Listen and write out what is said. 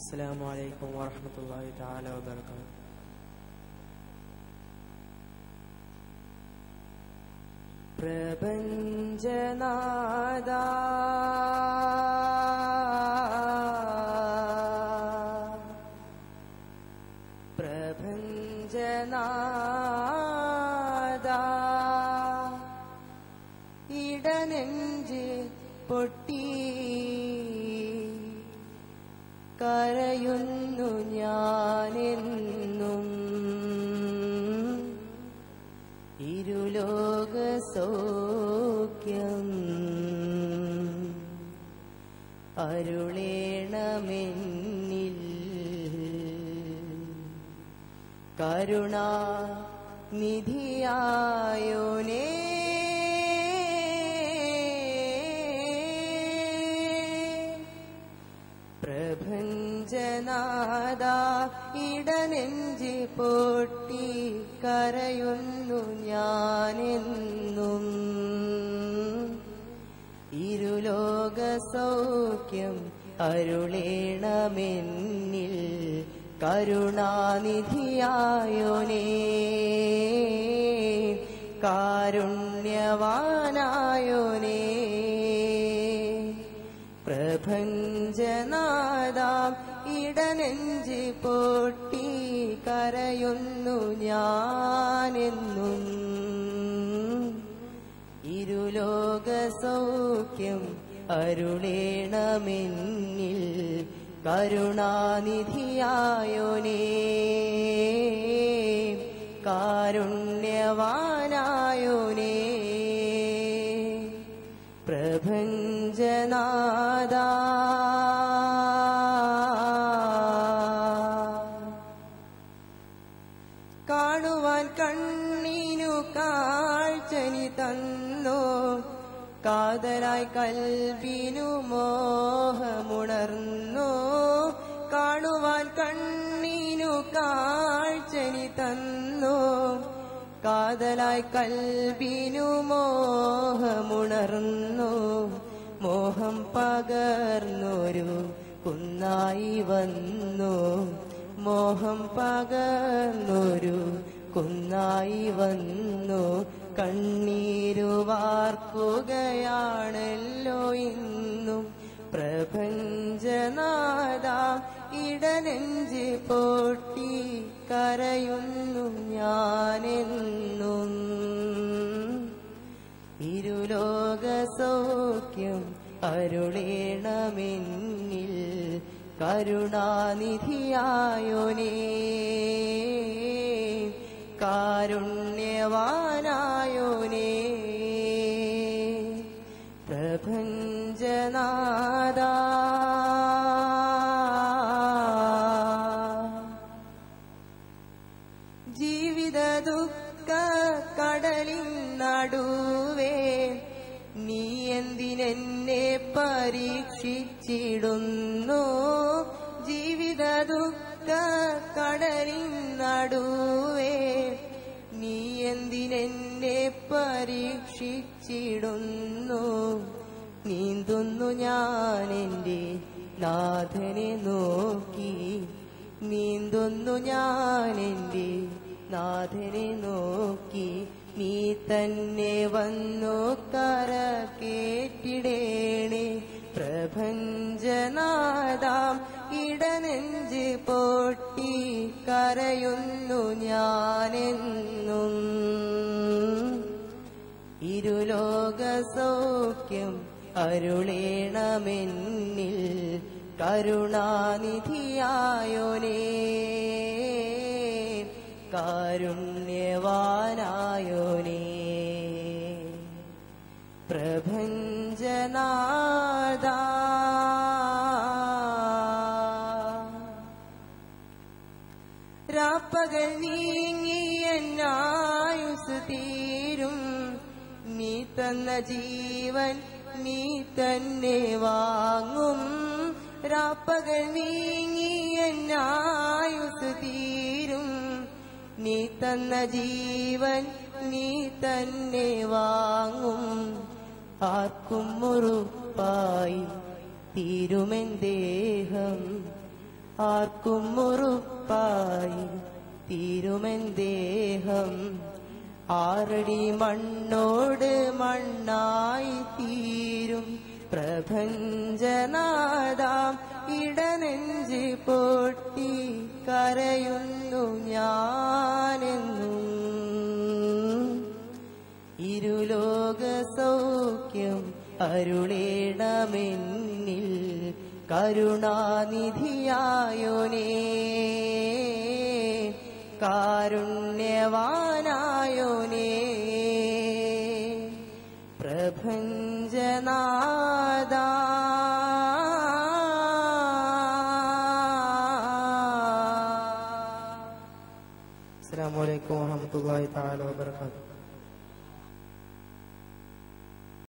السلام عليكم ورحمة الله تعالى وبركاته പ്രപഞ്ചനാദ പ്രപഞ്ചനാദ ഇടനെഞ്ച് പൊട്ടി കരയുന്നു ഞാനെന്നും ഇരുലോക സൗഖ്യം അരുളേണമെന്നിൽ കരുണാ നിധിയായോനേ പ്രഭഞ്ജനാദ ഇടനെഞ്ചി പൊട്ടി കരയുന്നു ഞാനെന്നും ഇരുലോക സൗഖ്യം അരുളേണമെന്നിൽ കരുണാനിധിയായോനേ കാരുണ്യവാനായോനേ പ്രഭഞ്ജനാദാം ഇടനെഞ്ച് പൊട്ടി കരയുന്നു ഞാനെന്നും ഇരുലോക സൗഖ്യം അരുളേണമെന്നിൽ കരുണാനിധിയായോനേ കാരുണ്യവാനായോനേ പ്രഭഞ്ജനാദ കാണുവാൻ കണ്ണിനു കാഴ്ചനി തന്നോ കാതലായി കൽവിനു മോഹമുണർന്നു കാണുവാൻ കണ്ണിനു കാഴ്ചനി തന്നു കാതലായി കൽവിനു മോഹമുണർന്നു മോഹം പകർന്നൊരു കുന്നായി വന്നു മോഹം പകർന്നൊരു കുന്നായി വന്നു കണ്ണീരു വാർക്കുകയാണല്ലോ ഇന്നും പ്രപഞ്ചനാദ ഇടനെഞ്ച് പൊട്ടി കരയുന്നു ഞാനെന്നും ഇരുലോക സൗഖ്യം അരുളേണമെന്നിൽ കരുണാനിധിയായോനേ കാരുണ്യവാനായോനേ പ്രഭഞ്ജനാദ ജീവിത ദുഃഖ കടലിൻ നടുവേ നീ എന്തിനെന്നെ പരീക്ഷിച്ചിടുന്നു ജീവിത ദുഃഖ കടലിൻ നടുവേ നീ എന്തിനെന്നെ പരീക്ഷിച്ചിടുന്നു നീന്തുന്നു ഞാൻ എൻ്റെ നാഥനെ നോക്കി നീന്തുന്നു ഞാൻ എൻ്റെ നാഥനെ നോക്കി നീ തന്നെ വന്നു കര കേറ്റിടേണേ പ്രഭഞ്ജനാദാം ഇടനെഞ്ച് പൊട്ടി കരയുന്നു ഞാനെന്നും ഇരുലോക സൗഖ്യം അരുളേണമെന്നിൽ കരുണാനിധിയായോനേ കാരുണ്യവാനായോനേ പ്രഭഞ്ജനാദ രാപ്പകൽ നീങ്ങിയെന്നായുസ് തീരും നീ തന്ന ജീവൻ നീ തന്നെ വാങ്ങും രാപ്പകൽ നീങ്ങിയെന്നായുസ് തീരും നീ തന്ന ജീവൻ നീ തന്നെ വാങ്ങും ആർക്കും മുറുപ്പായി തീരുമെൻ ദേഹം ആർക്കും മുറുപ്പായി തീരുമെൻ ദേഹം ആറടി മണ്ണോട് മണ്ണായി തീരും പ്രപഞ്ചനാദാം ഇടനെഞ്ച് പൊട്ടി കരയുന്നു ഞാനെന്നും ഇരുലോക സൗഖ്യം അരുളേണമെന്നിൽ കരുണാനിധിയായോനേ കാരുണ്യവാനായോനേ പ്രഭഞ്ജനാ